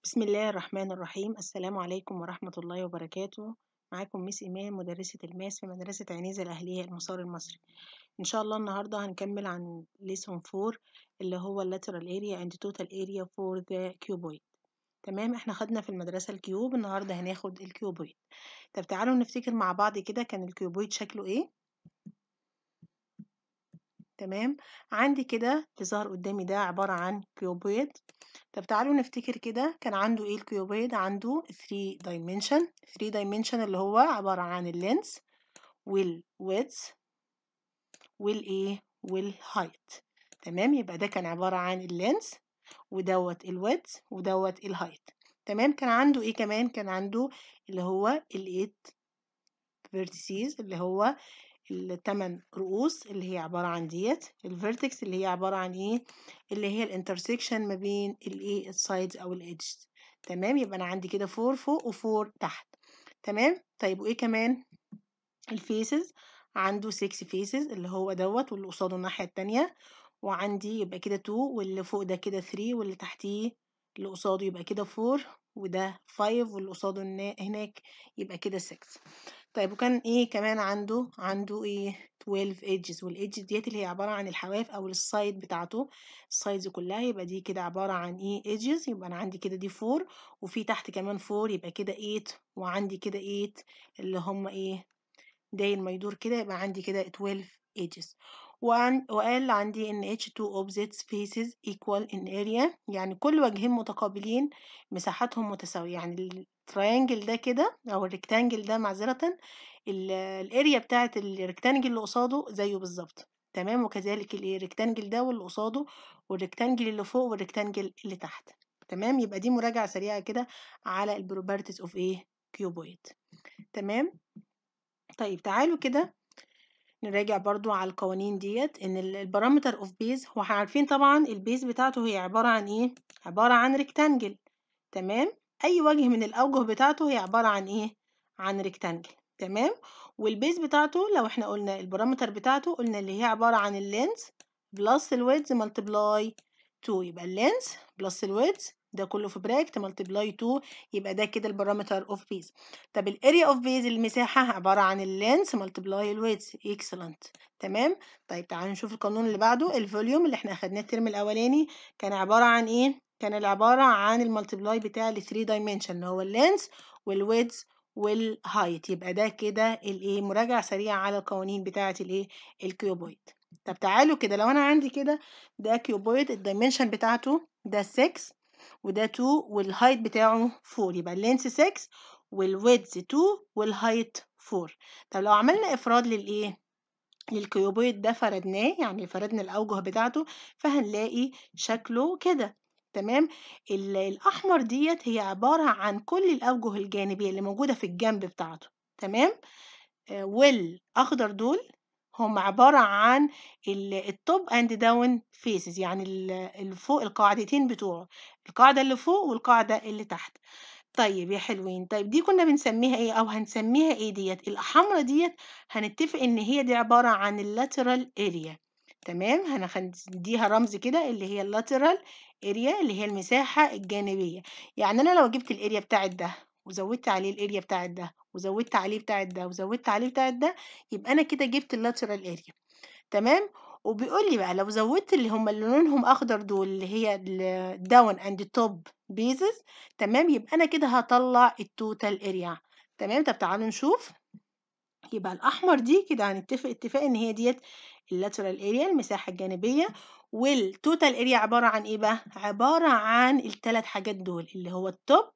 بسم الله الرحمن الرحيم السلام عليكم ورحمة الله وبركاته معاكم ميس إيمان مدرسة الماس في مدرسة عنيزة الأهلية المسار المصري إن شاء الله النهاردة هنكمل عن lesson 4 اللي هو lateral area and total area for the cuboid تمام احنا خدنا في المدرسة الكيوب النهاردة هناخد الكيوبويد طب تعالوا نفتكر مع بعض كده كان الكيوبويد شكله ايه تمام عندي كده اللي ظهر قدامي ده عبارة عن كيوبويد طب تعالوا نفتكر كده كان عنده ايه الكيوبويد عنده 3 dimension 3 dimension اللي هو عبارة عن اللينس والويدث والايه والهايت تمام يبقى ده كان عبارة عن اللينس ودوت الويدث ودوت الهايت تمام كان عنده ايه كمان كان عنده اللي هو الايت فيرتيسيز اللي هو التمن رؤوس اللي هي عبارة عن ديت الفيرتكس اللي هي عبارة عن ايه اللي هي الانترسكشن ما بين الايه السايدز او الايدجز تمام يبقى انا عندي كده فور فوق وفور تحت تمام طيب وايه كمان الفيسز عنده 6 فيسز اللي هو دوت واللي قصاده الناحية التانية وعندي يبقى كده 2 واللي فوق ده كده 3 واللي تحتيه اللي قصاده يبقى كده 4 وده 5 واللي قصاده هناك يبقى كده 6 طيب وكان ايه كمان عنده عنده ايه 12 edges والايدجز ديت اللي هي عبارة عن الحواف او السايد بتاعته السايدز كلها يبقى دي كده عبارة عن ايه edges يبقى انا عندي كده دي 4 وفي تحت كمان 4 يبقى كده 8 وعندي كده 8 اللي هم ايه داير ما يدور كده يبقى عندي كده 12 edges وعن وقال عندي ان each two opposite faces equal in area يعني كل وجهين متقابلين مساحتهم متساوية يعني التريانجل ده كده او الريكتانجل ده معذرة الاريا بتاعت الريكتانجل اللي قصاده زيه بالظبط تمام وكذلك الريكتانجل ده واللي قصاده والريكتانجل اللي فوق والريكتانجل اللي تحت تمام يبقى دي مراجعة سريعة كده على البروبرتيز اوف ايه كيوبويد تمام طيب تعالوا كده نراجع برضو على القوانين ديت ان البارامتر اوف بيز هو احنا عارفين طبعا البيز بتاعته هي عبارة عن ايه عبارة عن ريكتانجل تمام اي وجه من الاوجه بتاعته هي عبارة عن ايه عن ريكتانجل تمام والبيز بتاعته لو احنا قلنا البارامتر بتاعته قلنا اللي هي عبارة عن اللينس بلس الويدز ملتبلاي 2 يبقى اللينس بلس الويدز ده كله في براكت ملتبلاي 2 يبقى ده كده البارامتر اوف بيز طب الاريا اوف بيز المساحه عباره عن اللينس ملتبلاي الويدز اكسلنت تمام طيب تعالوا نشوف القانون اللي بعده الفوليوم اللي احنا اخدناه الترم الاولاني كان عباره عن ايه كان عباره عن الملتبلاي بتاع ال 3 دايمنشن اللي هو اللينس والويدز والهايت يبقى ده كده الايه مراجعه سريعه على القوانين بتاعه الايه الكيوبويد طب تعالوا كده لو انا عندي كده ده كيوبويد الدايمنشن بتاعته ده 6 وده 2 والهايت بتاعه 4 يبقى اللينس 6 والويدز 2 والهايت 4 طب لو عملنا افراد للايه للكيوبويد ده فردناه يعني فردنا الاوجه بتاعته فهنلاقي شكله كده تمام الاحمر ديت هي عباره عن كل الاوجه الجانبيه اللي موجوده في الجنب بتاعته تمام آه والاخضر دول هم عبارة عن التوب اند داون فيسز يعني اللي فوق القاعدتين بتوعه القاعدة اللي فوق والقاعدة اللي تحت طيب يا حلوين طيب دي كنا بنسميها ايه او هنسميها ايه ديت الاحمرة ديت هنتفق ان هي دي عبارة عن اللاترال اريا تمام هنديها رمز كده اللي هي اللاترال اريا اللي هي المساحة الجانبية يعني انا لو جبت الاريا بتاعت ده وزودت عليه الاريا بتاعت ده وزودت عليه بتاعت ده وزودت عليه بتاعت ده يبقى انا كده جبت اللاترال اريا تمام وبيقول لي بقى لو زودت اللي هم اللي لونهم اخضر دول اللي هي الداون اند توب بيزز تمام يبقى انا كده هطلع التوتال اريا تمام طب تعالوا نشوف يبقى الاحمر دي كده هنتفق اتفاق ان هي ديت اللاترال اريا المساحه الجانبيه والتوتال اريا عباره عن ايه بقى عباره عن الثلاث حاجات دول اللي هو التوب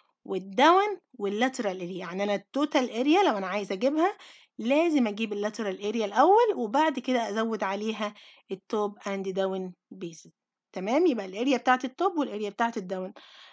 والداون واللاترال اريا يعني انا التوتال اريا لو انا عايزه اجيبها لازم اجيب اللاترال اريا الاول وبعد كده ازود عليها التوب اند داون بيسز تمام يبقى الاريا بتاعت التوب والاريا بتاعت الداون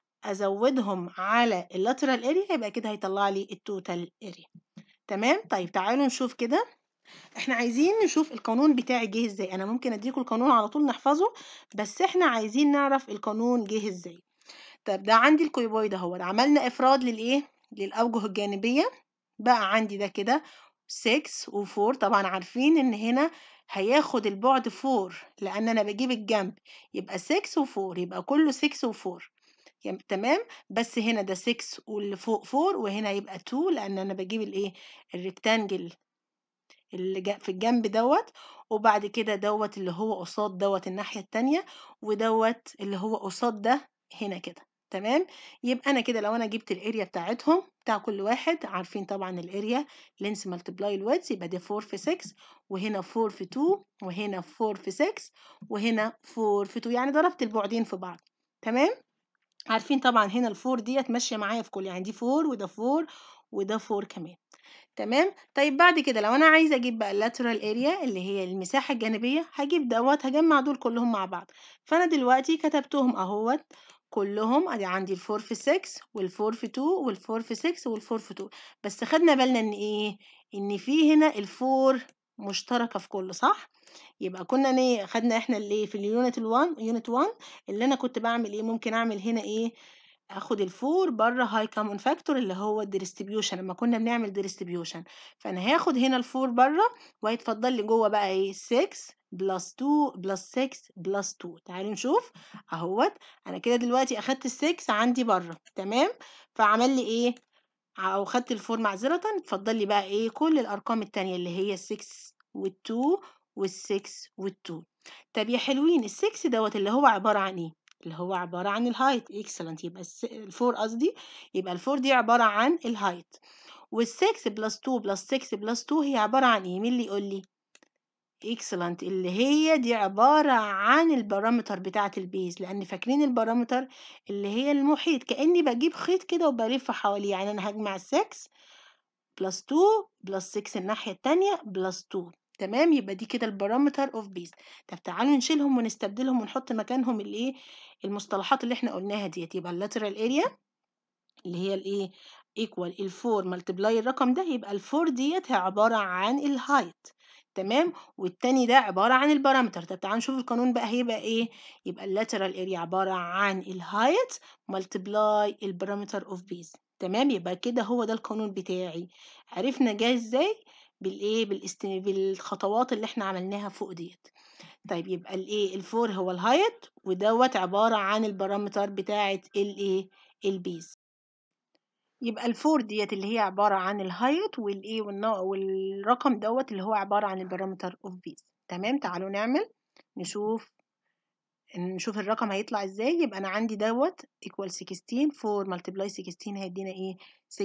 ازودهم على اللاترال اريا يبقى كده هيطلع لي التوتال اريا تمام طيب تعالوا نشوف كده احنا عايزين نشوف القانون بتاعي جه ازاي انا ممكن اديكم القانون على طول نحفظه بس احنا عايزين نعرف القانون جه ازاي طب ده عندي الكيوبويد اهو عملنا افراد للايه للاوجه الجانبيه بقى عندي ده كده 6 و4 طبعا عارفين ان هنا هياخد البعد 4 لان انا بجيب الجنب يبقى 6 و4 يبقى كله 6 و4 يم تمام، بس هنا ده 6 واللي فوق 4 وهنا هيبقى 2 لأن أنا باجيب الإيه، الrectangle اللي ج في الجنب دوّة، وبعد كده دوّة اللي هو قصاد دوّة الناحية التانية، ودوّة اللي هو قصاد ده هنا كده، تمام، يبقى أنا كده لو أنا جبت الarea بتاعتهم بتاع كل واحد عارفين طبعًا الarea length multiply الwidth يبقى دي 4 في 6 وهنا 4 في 2 وهنا 4 في 6 وهنا 4 في 2 يعني ضربت البُعدين في بعض، تمام، عارفين طبعًا هنا ال4 ديّة ماشية معايا في كل يعني دي 4 وده 4 وده 4 كمان، تمام، طيب بعد كده لو أنا عايزة أجيب بقى الlateral area اللي هي المساحة الجانبية، هاجيب دوّة هاجمّع دول كلّهم مع بعض، فأنا دلوقتي كتبتهم أهوّة كلّهم أدي عندي ال4 في 6 وال4 في 2 وال4 في 6 وال4 في 2 بس خدنا بالنا إن إيه، إن في هنا ال4 مشتركة في كلّه صح؟ يبقى كنا ن خدنا إحنا الإيه في الunit ال1 unit 1 اللي أنا كنت باعمل إيه، ممكن أعمل هنا إيه، آخد ال4 برّه high common factor اللي هو الdistribution لمّا كنا بنعمل distribution فأنا هاخد هنا ال4 برّه وهيتفضل لي جوّه بقى إيه 6 plus 2 plus 6 plus 2 تعالوا نشوف أهوّة أنا كده دلوقتي أخدت ال6 عندي برّه تمام، فعمل لي إيه، أو خدت ال4 معذرةً اتفضل لي بقى إيه كل الأرقام التانية اللي هي ال6 وال2 وال6 وال2 طب يا حلوين ال6 دوّة اللي هو عبارة عن إيه؟ اللي هو عبارة عن الheight excellent يبقى الس ال4 قصدي يبقى ال4 دي عبارة عن الheight وال6 plus 2 plus 6 plus 2 هي عبارة عن إيه؟ مين اللي يقول لي؟ excellent اللي هي دي عبارة عن البارامتر بتاعة الbase لأن فاكرين البارامتر اللي هي المحيط كأني باجيب خيط كده وبالِف حواليه، يعني أنا هاجمع ال6 plus 2 plus 6 الناحية التانية plus 2 تمام، يبقى دي كده البارامتر of base طب تعالوا نشيلهم ونستبدلهم ونحط مكانهم الإيه، المصطلحات اللي إحنا قُلناها ديّة يبقى الlateral area اللي هي الإيه equal ال4 multiply الرقم ده يبقى ال4 ديّة هي عبارة عن الheight تمام، والتاني ده عبارة عن البارامتر طب تعالوا نشوف القانون بقى هيبقى إيه، يبقى الlateral area عبارة عن الheight multiply البارامتر of base تمام، يبقى كده هو ده القانون بتاعي، عرفنا جه إزاي؟ بالإيه، بالاست بالخطوات اللي إحنا عملناها فوق ديّة. طيب يبقى الإيه، ال4 هو الheight ودوّة عبارة عن البارامتر بتاعة الإيه، الbase. يبقى ال4 ديّة اللي هي عبارة عن الheight والإيه، والن والرقم دوّة اللي هو عبارة عن البارامتر of base تمام، تعالوا نعمل نشوف نشوف الرقم هيطلع إزاي، يبقى أنا عندي دوّة equal 16 4 multiply 16 هيدّينا إيه،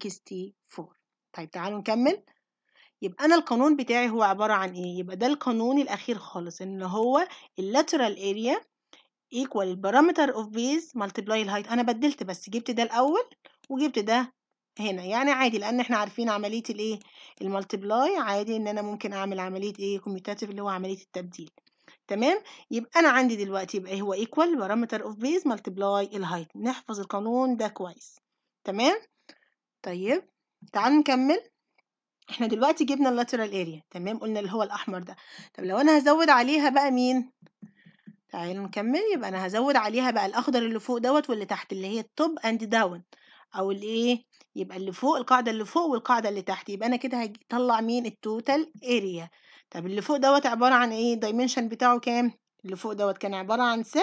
64 طيب تعالوا نكمّل، يبقى أنا القانون بتاعي هو عبارة عن إيه، يبقى ده القانون الأخير خالص إن هو الlateral area equal البارامتر of base multiply الheight أنا بدّلت بس جِبت ده الأول وجِبت ده هنا، يعني عادي لأن إحنا عارفين عملية الإيه، الmultiply عادي إن أنا ممكن أعمل عملية إيه commutative اللي هو عملية التبديل تمام، يبقى أنا عندي دلوقتي يبقى هو equal parameter of base multiply الheight نحفظ القانون ده كويس تمام، طيب تعالوا نكمّل، إحنا دلوقتي جِبنا الlateral area تمام، قُلنا اللي هو الأحمر ده، طب لو أنا هازوّد عليها بقى مين؟ تعالوا نكمّل، يبقى أنا هازوّد عليها بقى الأخضر اللي فوق دوّة واللي تحت اللي هي الtop and down أو الإيه، يبقى اللي فوق القاعدة اللي فوق والقاعدة اللي تحت، يبقى أنا كده هاج أطلّع مين الtotal area طب اللي فوق دوّة عبارة عن إيه الdimension بتاعه كام؟ اللي فوق دوّة كان عبارة عن 6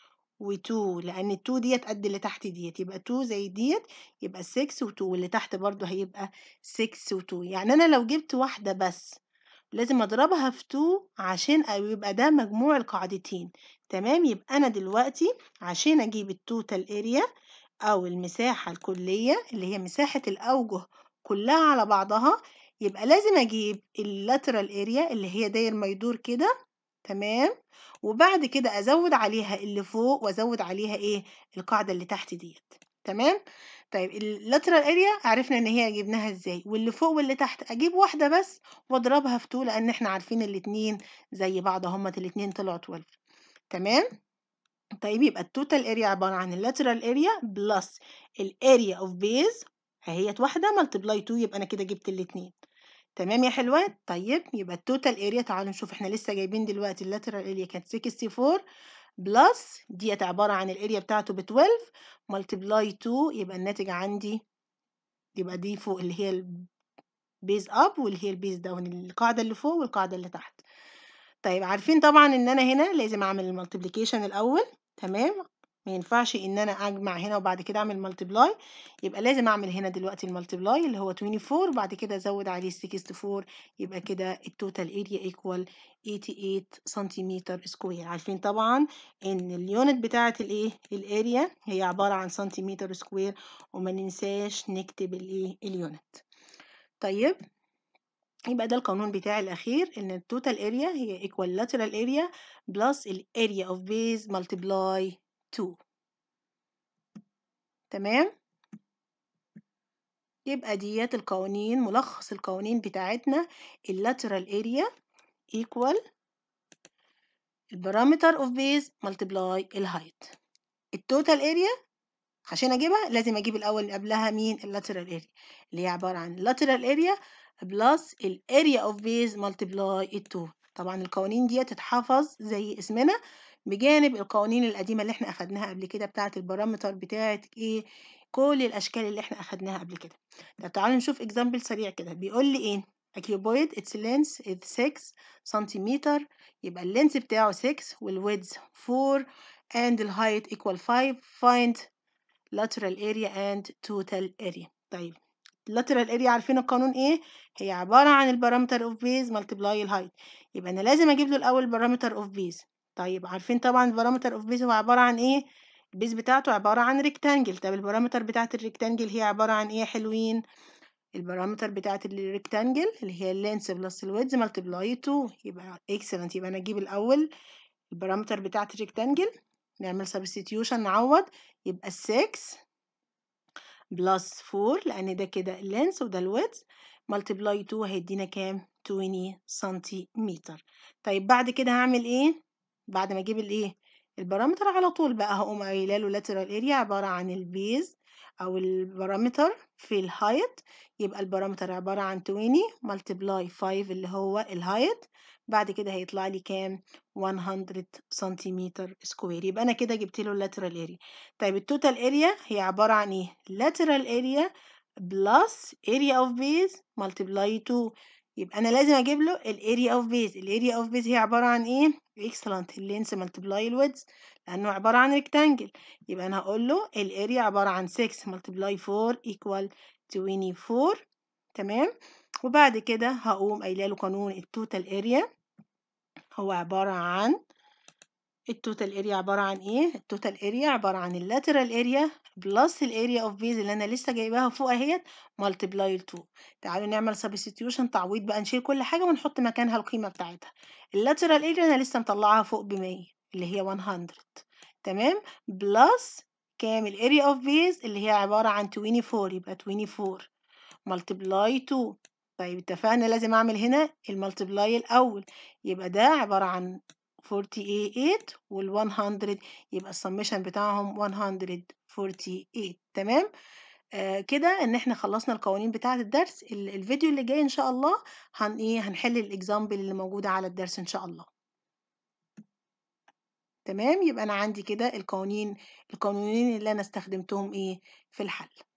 و2 لأن ال2 ديّة قد اللي تحت ديّة، يبقى 2 زائد ديّة يبقى 6 و2 واللي تحت برضه هيبقى 6 و2 يعني أنا لو جِبت واحدة بس لازم أضربها في 2 عشان أو يبقى ده مجموع القاعدتين تمام، يبقى أنا دلوقتي عشان أجيب الtotal area أو المساحة الكلية اللي هي مساحة الأوجه كلّها على بعضها، يبقى لازم أجيب الlateral area اللي هي داير ما يدور كده تمام، وبعد كده أزوّد عليها اللي فوق وأزوّد عليها إيه، القاعدة اللي تحت ديّة تمام، طيب الlateral area عرفنا إن هي جبناها إزاي، واللي فوق واللي تحت أجيب واحدة بس وأضربها في 2 لأن إحنا عارفين الاتنين زي بعض أهُمّة الاتنين طلعوا 12 تمام، طيب يبقى الtotal area عبارة عن الlateral area plus الarea of base أهيّة واحدة multiply 2 يبقى أنا كده جِبت الاتنين تمام يا حلوات، طيب يبقى الtotal area تعالوا نشوف إحنا لسه جايبين دلوقتي الlateral area كانت 64 plus ديّة عبارة عن الarea بتاعته ب12 multiply 2 يبقى الناتج عندي يبقى دي فوق اللي هي الbase up واللي هي الbase down القاعدة اللي فوق والقاعدة اللي تحت. طيب عارفين طبعًا إن أنا هنا لازم أعمل الmultiplication الأول تمام، ما ينفعش إن أنا أجمع هنا وبعد كده أعمل multiply يبقى لازم أعمل هنا دلوقتي الmultiply اللي هو 24 وبعد كده أزود عليه 64 يبقى كده الtotal area equal 88 سنتيمتر سكوير عارفين طبعا إن اليونت بتاعة الإيه الأريا هي عبارة عن سنتيمتر سكوير وما ننساش نكتب الإيه اليونت طيب يبقى ده القانون بتاعي الأخير إن التوتال اريا هي equal lateral area plus ال area of base multiply 2 تمام يبقى ديت القوانين ملخص القوانين بتاعتنا اللاترال اريا equal البارامتر of base multiply الهايت التوتال اريا عشان اجيبها لازم اجيب الاول قبلها مين اللاترال اريا اللي هي عباره عن lateral اريا بلس الاريا اوف بيز ملتبلاي التو طبعا القوانين دي تتحفظ زي اسمنا بجانب القوانين القديمه اللي احنا اخدناها قبل كده بتاعه البارامتر بتاعه ايه كل الاشكال اللي احنا اخدناها قبل كده طب تعالوا نشوف اكزامبل سريع كده بيقول لي ايه A cuboid its length is 6 سنتيمتر يبقى اللينس بتاعه 6 والويدز 4 and the height equal 5 find lateral area and total area طيب lateral area عارفين القانون ايه هي عبارة عن البارامتر اوف بيز ملتبلاي الهايت يبقى انا لازم اجيب له الاول البارامتر اوف بيز طيب عارفين طبعا البارامتر اوف بيز هو عبارة عن ايه البيز بتاعته عبارة عن ريكتانجل طب البارامتر بتاعت الريكتانجل هي عبارة عن ايه يا حلوين البارامتر بتاعت الريكتانجل اللي هي اللينس بلس الويدز ملتبلاي 2 يبقى اكسلنت يبقى انا اجيب الاول البارامتر بتاعت الريكتانجل نعمل سبستيتيوشن نعوض يبقى 6 بلس 4 لأن ده كده اللينس وده الويدز ملتبلاي 2 هيدينا كام 20 سنتيمتر طيب بعد كده هعمل ايه بعد ما اجيب الايه البارامتر على طول بقى هقوم قايله له لاترال اريا عباره عن البيز او البارامتر في الهايت يبقى البارامتر عباره عن 20 ملتبلاي 5 اللي هو الهايت بعد كده هيطلع لي كام 100 سنتيمتر سكوير يبقى انا كده جبت له اللاترال اريا طيب التوتال اريا هي عباره عن ايه lateral اريا بلس اريا اوف بيز ملتبلاي 2 يبقى انا لازم اجيب له الاريا اوف بيز الاريا اوف بيز هي عباره عن ايه اكسلنت اللينس ملتبلاي الويدز لانه عباره عن ريكتانجل يبقى انا هقول له الاريا عباره عن 6 ملتبلاي 4 ايكوال 24 تمام وبعد كده هقوم قايله له قانون التوتال اريا هو عباره عن التوتال اريا عباره عن ايه التوتال اريا عباره عن اللاترال اريا بلس الاريا اوف بيز اللي انا لسه جايباها فوق اهيت ملتبلاي 2 تعالوا نعمل سبستيتيوشن تعويض بقى نشيل كل حاجه ونحط مكانها القيمه بتاعتها اللاترال اريا انا لسه مطلعاها فوق ب 100 اللي هي 100 تمام بلس كام الاريا اوف بيز اللي هي عباره عن 24 يبقى 24 ملتبلاي 2 طيب اتفقنا لازم اعمل هنا الملتبلاي الاول يبقى ده عباره عن 48 وال 100 يبقى السمشن بتاعهم 148 تمام آه كده ان احنا خلصنا القوانين بتاعه الدرس الفيديو اللي جاي ان شاء الله هن ايه هنحل الاكزامبل اللي موجوده على الدرس ان شاء الله تمام يبقى انا عندي كده القوانين القانونين اللي انا استخدمتهم ايه في الحل